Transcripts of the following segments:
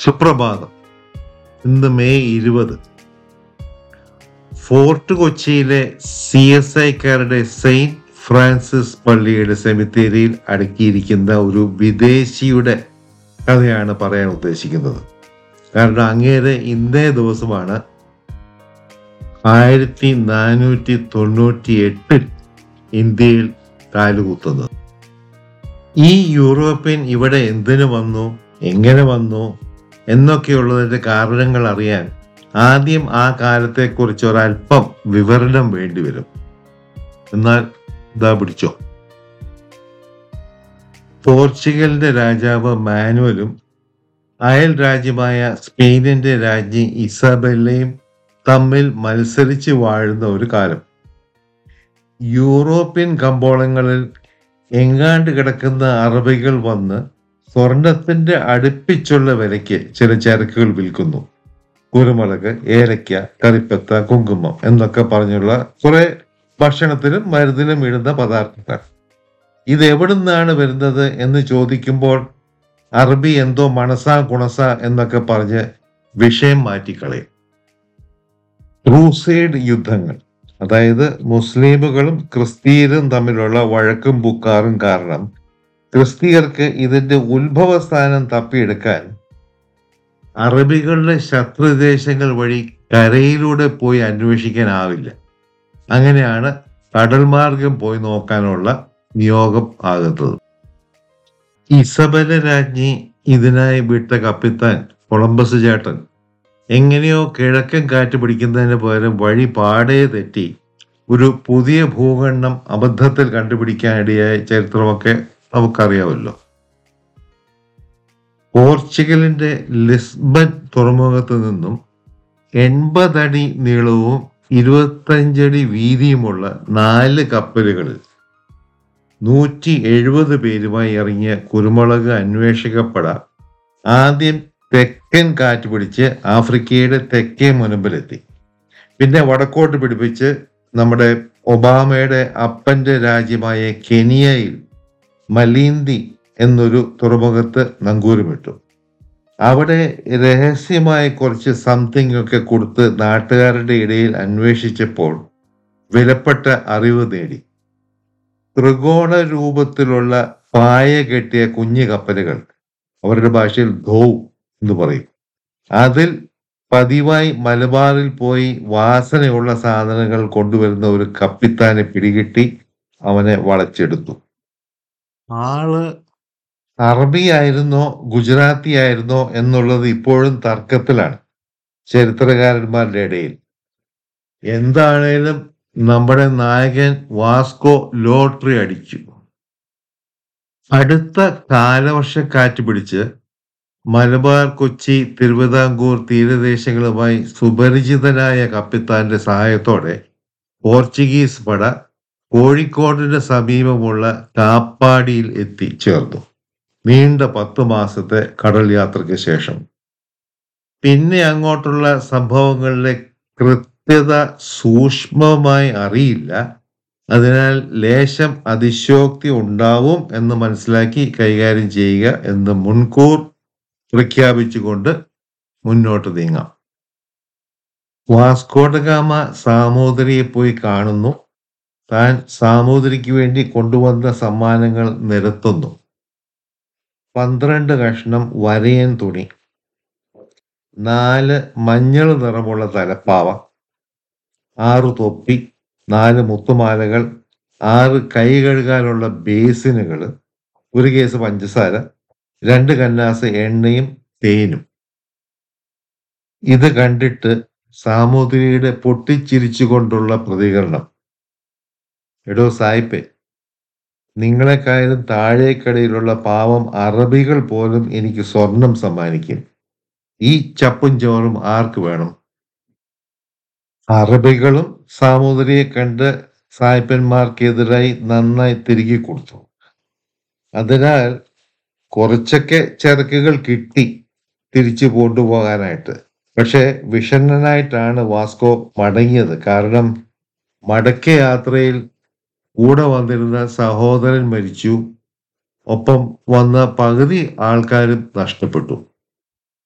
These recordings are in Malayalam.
സുപ്രഭാതം ഇന്ന് മെയ് ഇരുപത് ഫോർട്ട് കൊച്ചിയിലെ സി എസ് ഐക്കാരുടെ സെയിന്റ് ഫ്രാൻസിസ് പള്ളിയുടെ സെമിത്തേരിയിൽ അടക്കിയിരിക്കുന്ന ഒരു വിദേശിയുടെ കഥയാണ് പറയാൻ ഉദ്ദേശിക്കുന്നത് കാരണം അങ്ങേരെ ഇന്നേ ദിവസമാണ് ആയിരത്തി നാനൂറ്റി തൊണ്ണൂറ്റി എട്ടിൽ ഇന്ത്യയിൽ കാലുകുത്തുന്നത് ഈ യൂറോപ്യൻ ഇവിടെ എന്തിനു വന്നു എങ്ങനെ വന്നു എന്നൊക്കെയുള്ളതിന്റെ കാരണങ്ങൾ അറിയാൻ ആദ്യം ആ കാലത്തെക്കുറിച്ച് ഒരല്പം വിവരണം വേണ്ടിവരും എന്നാൽ ഇതാ പിടിച്ചോ പോർച്ചുഗലിന്റെ രാജാവ് മാനുവലും അയൽ രാജ്യമായ സ്പെയിനിന്റെ രാജ്ഞി ഇസബെല്ലയും തമ്മിൽ മത്സരിച്ച് വാഴുന്ന ഒരു കാലം യൂറോപ്യൻ കമ്പോളങ്ങളിൽ എങ്ങാണ്ട് കിടക്കുന്ന അറബികൾ വന്ന് സ്വർണത്തിന്റെ അടുപ്പിച്ചുള്ള വിലയ്ക്ക് ചില ചരക്കുകൾ വിൽക്കുന്നു കുരുമുളക് ഏലക്ക കറിപ്പത്ത കുങ്കുമം എന്നൊക്കെ പറഞ്ഞുള്ള കുറെ ഭക്ഷണത്തിനും മരുന്നിനും ഇടുന്ന പദാർത്ഥങ്ങൾ ഇത് എവിടുന്നാണ് വരുന്നത് എന്ന് ചോദിക്കുമ്പോൾ അറബി എന്തോ മണസ ഗുണസ എന്നൊക്കെ പറഞ്ഞ് വിഷയം മാറ്റിക്കളയും ക്രൂസൈഡ് യുദ്ധങ്ങൾ അതായത് മുസ്ലിമുകളും ക്രിസ്തീയരും തമ്മിലുള്ള വഴക്കും പുക്കാറും കാരണം ക്രിസ്തീയർക്ക് ഇതിന്റെ ഉത്ഭവസ്ഥാനം തപ്പിയെടുക്കാൻ അറബികളുടെ ശത്രുദേശങ്ങൾ വഴി കരയിലൂടെ പോയി അന്വേഷിക്കാനാവില്ല അങ്ങനെയാണ് കടൽ മാർഗം പോയി നോക്കാനുള്ള നിയോഗം ആകുന്നത് ഇസബല രാജ്ഞി ഇതിനായി വിട്ട കപ്പിത്താൻ കൊളംബസ് ചേട്ടൻ എങ്ങനെയോ കിഴക്കൻ കാറ്റ് പിടിക്കുന്നതിന് പകരം വഴി പാടേ തെറ്റി ഒരു പുതിയ ഭൂഖണ്ഡം അബദ്ധത്തിൽ കണ്ടുപിടിക്കാനിടയായ ചരിത്രമൊക്കെ നമുക്കറിയാമല്ലോ പോർച്ചുഗലിന്റെ ലിസ്ബൻ തുറമുഖത്ത് നിന്നും എൺപതടി നീളവും ഇരുപത്തഞ്ചടി വീതിയുമുള്ള നാല് കപ്പലുകളിൽ നൂറ്റി എഴുപത് പേരുമായി ഇറങ്ങിയ കുരുമുളക് അന്വേഷകപ്പട ആദ്യം തെക്കൻ കാറ്റ് പിടിച്ച് ആഫ്രിക്കയുടെ തെക്കേ മുനമ്പിലെത്തി പിന്നെ വടക്കോട്ട് പിടിപ്പിച്ച് നമ്മുടെ ഒബാമയുടെ അപ്പന്റെ രാജ്യമായ കെനിയയിൽ മലീന്തി എന്നൊരു തുറമുഖത്ത് നങ്കൂരമിട്ടു അവിടെ രഹസ്യമായി കുറച്ച് സംതിങ് ഒക്കെ കൊടുത്ത് നാട്ടുകാരുടെ ഇടയിൽ അന്വേഷിച്ചപ്പോൾ വിലപ്പെട്ട അറിവ് നേടി ത്രികോണ രൂപത്തിലുള്ള പായ കെട്ടിയ കുഞ്ഞു കപ്പലുകൾ അവരുടെ ഭാഷയിൽ ധോ എന്ന് പറയും അതിൽ പതിവായി മലബാറിൽ പോയി വാസനയുള്ള സാധനങ്ങൾ കൊണ്ടുവരുന്ന ഒരു കപ്പിത്താനെ പിടികിട്ടി അവനെ വളച്ചെടുത്തു ആള് അറബി ആയിരുന്നോ ഗുജറാത്തി ആയിരുന്നോ എന്നുള്ളത് ഇപ്പോഴും തർക്കത്തിലാണ് ചരിത്രകാരന്മാരുടെ ഇടയിൽ എന്താണേലും നമ്മുടെ നായകൻ വാസ്കോ ലോട്ടറി അടിച്ചു അടുത്ത കാലവർഷക്കാറ്റ് പിടിച്ച് മലബാർ കൊച്ചി തിരുവിതാംകൂർ തീരദേശങ്ങളുമായി സുപരിചിതനായ കപ്പിത്താന്റെ സഹായത്തോടെ പോർച്ചുഗീസ് പട കോഴിക്കോടിന് സമീപമുള്ള കാപ്പാടിയിൽ എത്തിച്ചേർന്നു നീണ്ട പത്ത് മാസത്തെ കടൽ യാത്രയ്ക്ക് ശേഷം പിന്നെ അങ്ങോട്ടുള്ള സംഭവങ്ങളിലെ കൃത്യത സൂക്ഷ്മമായി അറിയില്ല അതിനാൽ ലേശം അതിശോക്തി ഉണ്ടാവും എന്ന് മനസ്സിലാക്കി കൈകാര്യം ചെയ്യുക എന്ന് മുൻകൂർ പ്രഖ്യാപിച്ചുകൊണ്ട് മുന്നോട്ട് നീങ്ങാം വാസ്കോഡഗാമ സാമൂതിരിയെ പോയി കാണുന്നു താൻ സാമൂതിരിക്ക് വേണ്ടി കൊണ്ടുവന്ന സമ്മാനങ്ങൾ നിരത്തുന്നു പന്ത്രണ്ട് കഷ്ണം വരയൻ തുണി നാല് മഞ്ഞൾ നിറമുള്ള തലപ്പാവ ആറ് തൊപ്പി നാല് മുത്തുമാലകൾ ആറ് കൈ കഴുകാനുള്ള ബേസിനുകൾ ഒരു കേസ് പഞ്ചസാര രണ്ട് കന്നാസ് എണ്ണയും തേനും ഇത് കണ്ടിട്ട് സാമൂതിരിയുടെ പൊട്ടിച്ചിരിച്ചുകൊണ്ടുള്ള പ്രതികരണം എടോ സായിപ്പേ നിങ്ങളെക്കാളും താഴേക്കടയിലുള്ള പാവം അറബികൾ പോലും എനിക്ക് സ്വർണം സമ്മാനിക്കും ഈ ചപ്പും ചോറും ആർക്ക് വേണം അറബികളും സാമൂതിരിയെ കണ്ട് സായിപ്പന്മാർക്കെതിരായി നന്നായി തിരികെ കൊടുത്തു അതിനാൽ കുറച്ചൊക്കെ ചരക്കുകൾ കിട്ടി തിരിച്ചു കൊണ്ടുപോകാനായിട്ട് പക്ഷെ വിഷണ്ണനായിട്ടാണ് വാസ്കോ മടങ്ങിയത് കാരണം മടക്ക യാത്രയിൽ കൂടെ വന്നിരുന്ന സഹോദരൻ മരിച്ചു ഒപ്പം വന്ന പകുതി ആൾക്കാരും നഷ്ടപ്പെട്ടു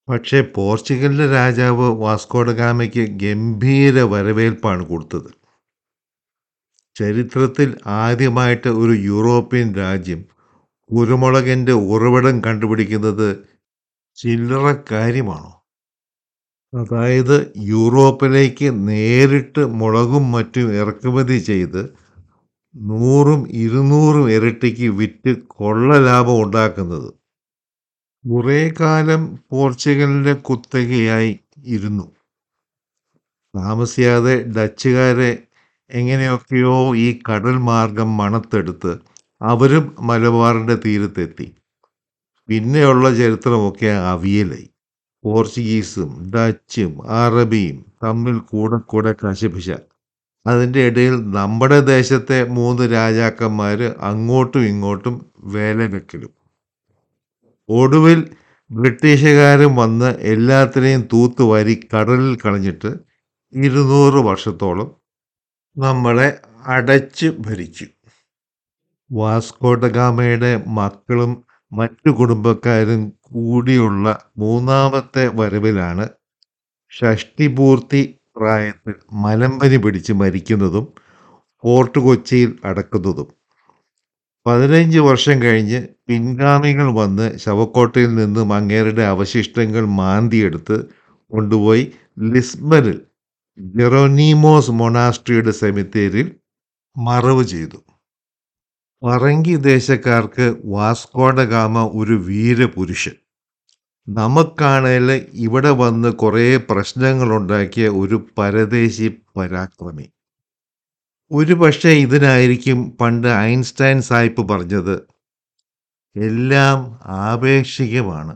പക്ഷേ പോർച്ചുഗലിലെ രാജാവ് വാസ്കോഡ ഗാമയ്ക്ക് ഗംഭീര വരവേൽപ്പാണ് കൊടുത്തത് ചരിത്രത്തിൽ ആദ്യമായിട്ട് ഒരു യൂറോപ്യൻ രാജ്യം കുരുമുളകിൻ്റെ ഉറവിടം കണ്ടുപിടിക്കുന്നത് ചില്ലറ കാര്യമാണോ അതായത് യൂറോപ്പിലേക്ക് നേരിട്ട് മുളകും മറ്റും ഇറക്കുമതി ചെയ്ത് നൂറും ഇരുന്നൂറും ഇരട്ടിക്ക് വിറ്റ് കൊള്ള ലാഭം ഉണ്ടാക്കുന്നത് കുറേ കാലം പോർച്ചുഗലിൻ്റെ കുത്തകയായി ഇരുന്നു താമസിയാതെ ഡച്ചുകാരെ എങ്ങനെയൊക്കെയോ ഈ കടൽ മാർഗം മണത്തെടുത്ത് അവരും മലബാറിൻ്റെ തീരത്തെത്തി പിന്നെയുള്ള ചരിത്രമൊക്കെ അവിയലായി പോർച്ചുഗീസും ഡച്ചും അറബിയും തമ്മിൽ കൂടെ കൂടെ കശപിശ അതിൻ്റെ ഇടയിൽ നമ്മുടെ ദേശത്തെ മൂന്ന് രാജാക്കന്മാർ അങ്ങോട്ടും ഇങ്ങോട്ടും വേല വെക്കലും ഒടുവിൽ ബ്രിട്ടീഷുകാരും വന്ന് എല്ലാത്തിനെയും തൂത്തുവാരി കടലിൽ കളഞ്ഞിട്ട് ഇരുന്നൂറ് വർഷത്തോളം നമ്മളെ അടച്ച് ഭരിച്ചു വാസ്കോട്ടഗാമയുടെ മക്കളും മറ്റു കുടുംബക്കാരും കൂടിയുള്ള മൂന്നാമത്തെ വരവിലാണ് ഷഷ്ടിപൂർത്തി പ്രായത്തിൽ മലമ്പനി പിടിച്ച് മരിക്കുന്നതും ഫോർട്ട് കൊച്ചിയിൽ അടക്കുന്നതും പതിനഞ്ച് വർഷം കഴിഞ്ഞ് പിൻഗാമികൾ വന്ന് ശവക്കോട്ടയിൽ നിന്നും അങ്ങേരുടെ അവശിഷ്ടങ്ങൾ മാന്തിയെടുത്ത് കൊണ്ടുപോയി ലിസ്ബനിൽ ജെറോനീമോസ് മൊണാസ്ട്രിയുടെ സെമിത്തേരിൽ മറവ് ചെയ്തു പറങ്കി ദേശക്കാർക്ക് വാസ്കോഡ ഗാമ ഒരു വീരപുരുഷൻ നമുക്കാണേൽ ഇവിടെ വന്ന് കുറേ പ്രശ്നങ്ങളുണ്ടാക്കിയ ഒരു പരദേശി പരാക്രമി ഒരു പക്ഷേ ഇതിനായിരിക്കും പണ്ട് ഐൻസ്റ്റൈൻ സായിപ്പ് പറഞ്ഞത് എല്ലാം ആപേക്ഷികമാണ്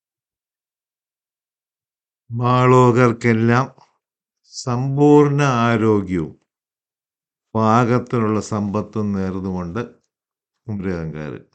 മാളോകർക്കെല്ലാം സമ്പൂർണ്ണ ആരോഗ്യവും പാകത്തിനുള്ള സമ്പത്തും നേർന്നുകൊണ്ട് കുമരകങ്കാരൻ